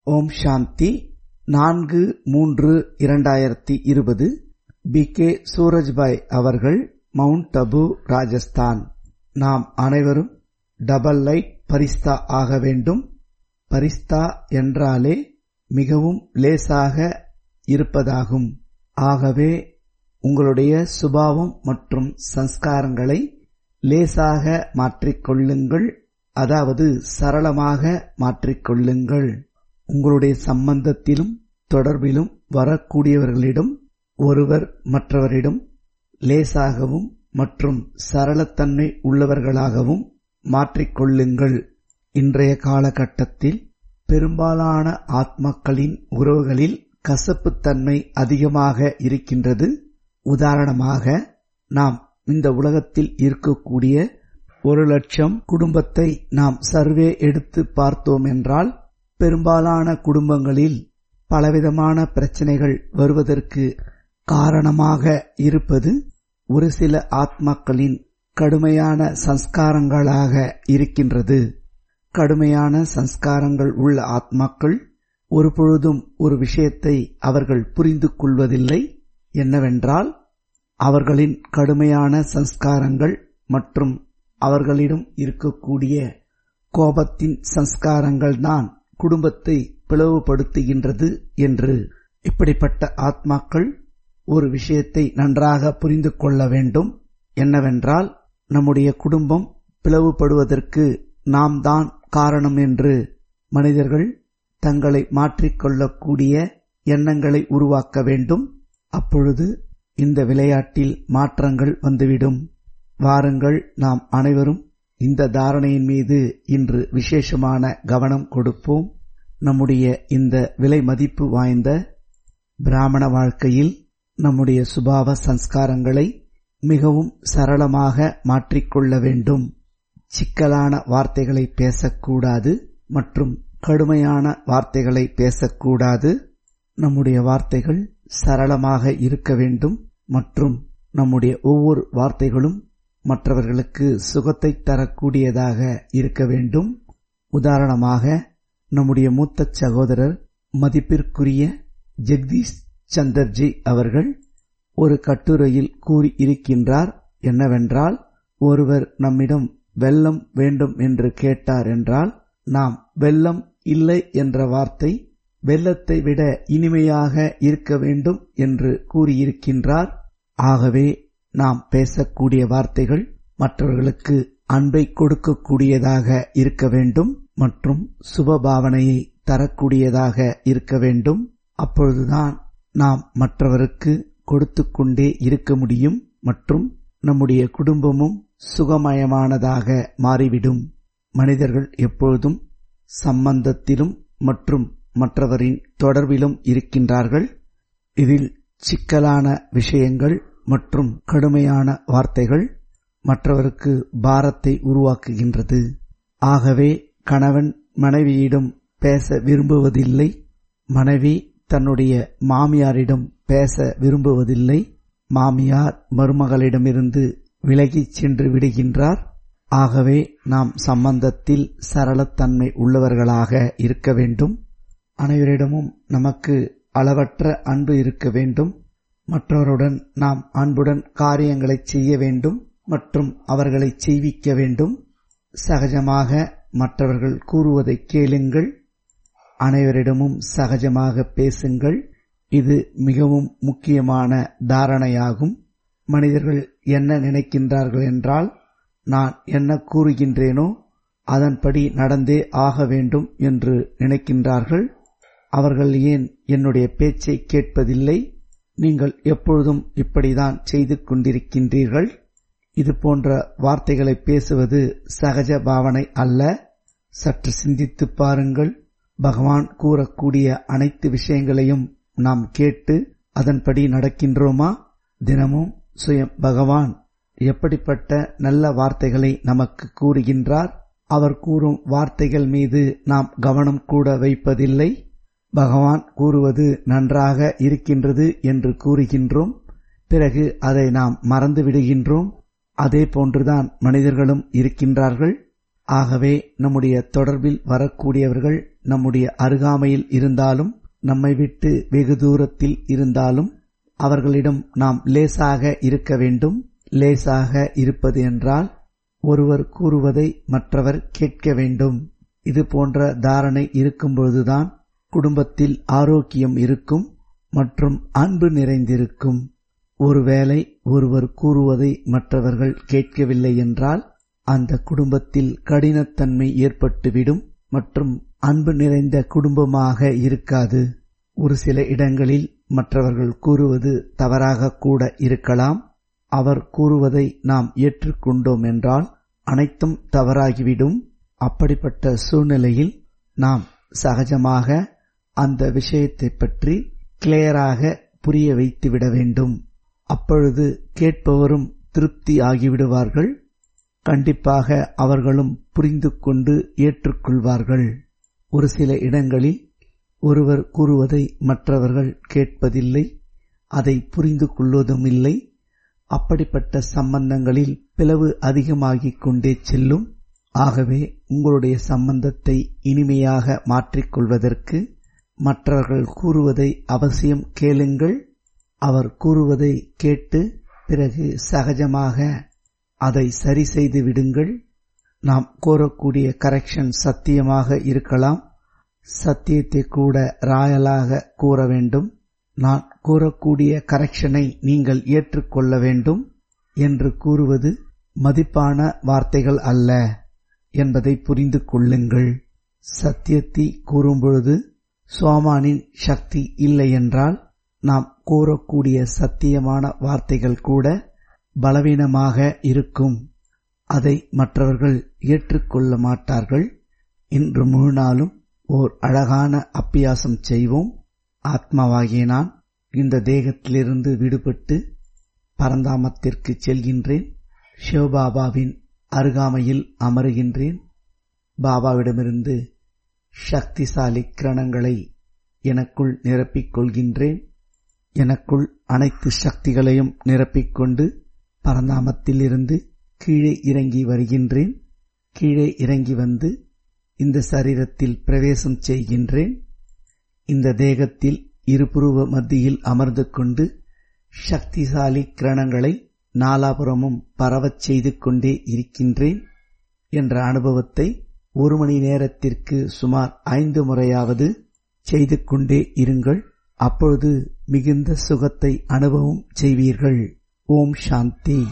ஓம் சாந்தி நான்கு மூன்று இரண்டாயிரத்தி இருபது பி கே சூரஜ்பாய் அவர்கள் மவுண்ட் அபு ராஜஸ்தான் நாம் அனைவரும் டபல் லைட் பரிஸ்தா ஆக வேண்டும் பரிஸ்தா என்றாலே மிகவும் லேசாக இருப்பதாகும் ஆகவே உங்களுடைய சுபாவம் மற்றும் சன்ஸ்காரங்களை லேசாக மாற்றிக்கொள்ளுங்கள் அதாவது சரளமாக மாற்றிக்கொள்ளுங்கள் உங்களுடைய சம்பந்தத்திலும் தொடர்பிலும் வரக்கூடியவர்களிடம் ஒருவர் மற்றவரிடம் லேசாகவும் மற்றும் சரளத்தன்மை உள்ளவர்களாகவும் மாற்றிக்கொள்ளுங்கள் இன்றைய காலகட்டத்தில் பெரும்பாலான ஆத்மாக்களின் உறவுகளில் கசப்புத்தன்மை அதிகமாக இருக்கின்றது உதாரணமாக நாம் இந்த உலகத்தில் இருக்கக்கூடிய ஒரு லட்சம் குடும்பத்தை நாம் சர்வே எடுத்து பார்த்தோம் என்றால் பெரும்பாலான குடும்பங்களில் பலவிதமான பிரச்சனைகள் வருவதற்கு காரணமாக இருப்பது ஒரு சில ஆத்மாக்களின் கடுமையான சன்ஸ்காரங்களாக இருக்கின்றது கடுமையான சன்ஸ்காரங்கள் உள்ள ஆத்மாக்கள் ஒருபொழுதும் ஒரு விஷயத்தை அவர்கள் புரிந்து கொள்வதில்லை என்னவென்றால் அவர்களின் கடுமையான சன்ஸ்காரங்கள் மற்றும் அவர்களிடம் இருக்கக்கூடிய கோபத்தின் சன்ஸ்காரங்கள் தான் குடும்பத்தை பிளவுபடுத்துகின்றது என்று இப்படிப்பட்ட ஆத்மாக்கள் ஒரு விஷயத்தை நன்றாக புரிந்து கொள்ள வேண்டும் என்னவென்றால் நம்முடைய குடும்பம் பிளவுபடுவதற்கு நாம் தான் காரணம் என்று மனிதர்கள் தங்களை மாற்றிக்கொள்ளக்கூடிய எண்ணங்களை உருவாக்க வேண்டும் அப்பொழுது இந்த விளையாட்டில் மாற்றங்கள் வந்துவிடும் வாருங்கள் நாம் அனைவரும் இந்த தாரணையின் மீது இன்று விசேஷமான கவனம் கொடுப்போம் நம்முடைய இந்த விலை மதிப்பு வாய்ந்த பிராமண வாழ்க்கையில் நம்முடைய சுபாவ சன்ஸ்காரங்களை மிகவும் சரளமாக மாற்றிக்கொள்ள வேண்டும் சிக்கலான வார்த்தைகளை பேசக்கூடாது மற்றும் கடுமையான வார்த்தைகளை பேசக்கூடாது நம்முடைய வார்த்தைகள் சரளமாக இருக்க வேண்டும் மற்றும் நம்முடைய ஒவ்வொரு வார்த்தைகளும் மற்றவர்களுக்கு சுகத்தை தரக்கூடியதாக இருக்க வேண்டும் உதாரணமாக நம்முடைய மூத்த சகோதரர் மதிப்பிற்குரிய ஜெகதீஷ் சந்தர்ஜி அவர்கள் ஒரு கட்டுரையில் கூறி இருக்கின்றார் என்னவென்றால் ஒருவர் நம்மிடம் வெள்ளம் வேண்டும் என்று கேட்டார் என்றால் நாம் வெள்ளம் இல்லை என்ற வார்த்தை வெள்ளத்தை விட இனிமையாக இருக்க வேண்டும் என்று கூறியிருக்கின்றார் ஆகவே நாம் பேசக்கூடிய வார்த்தைகள் மற்றவர்களுக்கு அன்பை கொடுக்கக்கூடியதாக இருக்க வேண்டும் மற்றும் சுபபாவனையை தரக்கூடியதாக இருக்க வேண்டும் அப்பொழுதுதான் நாம் மற்றவருக்கு கொடுத்து கொண்டே இருக்க முடியும் மற்றும் நம்முடைய குடும்பமும் சுகமயமானதாக மாறிவிடும் மனிதர்கள் எப்பொழுதும் சம்பந்தத்திலும் மற்றும் மற்றவரின் தொடர்பிலும் இருக்கின்றார்கள் இதில் சிக்கலான விஷயங்கள் மற்றும் கடுமையான வார்த்தைகள் மற்றவருக்கு பாரத்தை உருவாக்குகின்றது ஆகவே கணவன் மனைவியிடம் பேச விரும்புவதில்லை மனைவி தன்னுடைய மாமியாரிடம் பேச விரும்புவதில்லை மாமியார் மருமகளிடமிருந்து விலகிச் சென்று விடுகின்றார் ஆகவே நாம் சம்பந்தத்தில் சரளத்தன்மை உள்ளவர்களாக இருக்க வேண்டும் அனைவரிடமும் நமக்கு அளவற்ற அன்பு இருக்க வேண்டும் மற்றவருடன் நாம் அன்புடன் காரியங்களை செய்ய வேண்டும் மற்றும் அவர்களை செய்விக்க வேண்டும் சகஜமாக மற்றவர்கள் கூறுவதை கேளுங்கள் அனைவரிடமும் சகஜமாக பேசுங்கள் இது மிகவும் முக்கியமான தாரணையாகும் மனிதர்கள் என்ன நினைக்கின்றார்கள் என்றால் நான் என்ன கூறுகின்றேனோ அதன்படி நடந்தே ஆக வேண்டும் என்று நினைக்கின்றார்கள் அவர்கள் ஏன் என்னுடைய பேச்சை கேட்பதில்லை நீங்கள் எப்பொழுதும் இப்படிதான் செய்து கொண்டிருக்கின்றீர்கள் இது போன்ற வார்த்தைகளை பேசுவது சகஜ பாவனை அல்ல சற்று சிந்தித்து பாருங்கள் பகவான் கூறக்கூடிய அனைத்து விஷயங்களையும் நாம் கேட்டு அதன்படி நடக்கின்றோமா தினமும் சுயம் பகவான் எப்படிப்பட்ட நல்ல வார்த்தைகளை நமக்கு கூறுகின்றார் அவர் கூறும் வார்த்தைகள் மீது நாம் கவனம் கூட வைப்பதில்லை பகவான் கூறுவது நன்றாக இருக்கின்றது என்று கூறுகின்றோம் பிறகு அதை நாம் மறந்து விடுகின்றோம் அதே போன்றுதான் மனிதர்களும் இருக்கின்றார்கள் ஆகவே நம்முடைய தொடர்பில் வரக்கூடியவர்கள் நம்முடைய அருகாமையில் இருந்தாலும் நம்மை விட்டு வெகு தூரத்தில் இருந்தாலும் அவர்களிடம் நாம் லேசாக இருக்க வேண்டும் லேசாக இருப்பது என்றால் ஒருவர் கூறுவதை மற்றவர் கேட்க வேண்டும் இது போன்ற தாரணை இருக்கும்பொழுதுதான் குடும்பத்தில் ஆரோக்கியம் இருக்கும் மற்றும் அன்பு நிறைந்திருக்கும் ஒருவேளை ஒருவர் கூறுவதை மற்றவர்கள் கேட்கவில்லை என்றால் அந்த குடும்பத்தில் கடினத்தன்மை ஏற்பட்டுவிடும் மற்றும் அன்பு நிறைந்த குடும்பமாக இருக்காது ஒரு சில இடங்களில் மற்றவர்கள் கூறுவது தவறாக கூட இருக்கலாம் அவர் கூறுவதை நாம் ஏற்றுக்கொண்டோம் என்றால் அனைத்தும் தவறாகிவிடும் அப்படிப்பட்ட சூழ்நிலையில் நாம் சகஜமாக அந்த விஷயத்தை பற்றி கிளியராக புரிய வைத்துவிட வேண்டும் அப்பொழுது கேட்பவரும் திருப்தி ஆகிவிடுவார்கள் கண்டிப்பாக அவர்களும் புரிந்து கொண்டு ஏற்றுக்கொள்வார்கள் ஒரு சில இடங்களில் ஒருவர் கூறுவதை மற்றவர்கள் கேட்பதில்லை அதை புரிந்து கொள்வதும் இல்லை அப்படிப்பட்ட சம்பந்தங்களில் பிளவு அதிகமாகிக் கொண்டே செல்லும் ஆகவே உங்களுடைய சம்பந்தத்தை இனிமையாக மாற்றிக்கொள்வதற்கு மற்றவர்கள் கூறுவதை அவசியம் கேளுங்கள் அவர் கூறுவதை கேட்டு பிறகு சகஜமாக அதை சரி செய்து விடுங்கள் நாம் கோரக்கூடிய கரெக்ஷன் சத்தியமாக இருக்கலாம் சத்தியத்தை கூட ராயலாக கூற வேண்டும் நான் கூறக்கூடிய கரெக்ஷனை நீங்கள் ஏற்றுக்கொள்ள வேண்டும் என்று கூறுவது மதிப்பான வார்த்தைகள் அல்ல என்பதை புரிந்து கொள்ளுங்கள் சத்தியத்தை கூறும்பொழுது சோமானின் சக்தி இல்லை என்றால் நாம் கூறக்கூடிய சத்தியமான வார்த்தைகள் கூட பலவீனமாக இருக்கும் அதை மற்றவர்கள் ஏற்றுக்கொள்ள மாட்டார்கள் இன்று முழு நாளும் ஓர் அழகான அப்பியாசம் செய்வோம் ஆத்மாவாகிய நான் இந்த தேகத்திலிருந்து விடுபட்டு பரந்தாமத்திற்கு செல்கின்றேன் சிவபாபாவின் அருகாமையில் அமருகின்றேன் பாபாவிடமிருந்து சக்திசாலி கிரணங்களை எனக்குள் நிரப்பிக் கொள்கின்றேன் எனக்குள் அனைத்து சக்திகளையும் நிரப்பிக்கொண்டு பரந்தாமத்தில் இருந்து கீழே இறங்கி வருகின்றேன் கீழே இறங்கி வந்து இந்த சரீரத்தில் பிரவேசம் செய்கின்றேன் இந்த தேகத்தில் இருபுருவ மத்தியில் அமர்ந்து கொண்டு சக்திசாலி கிரணங்களை நாலாபுரமும் பரவச் செய்து கொண்டே இருக்கின்றேன் என்ற அனுபவத்தை ஒரு மணி நேரத்திற்கு சுமார் ஐந்து முறையாவது செய்து கொண்டே இருங்கள் அப்பொழுது மிகுந்த சுகத்தை அனுபவம் செய்வீர்கள் ஓம் சாந்தி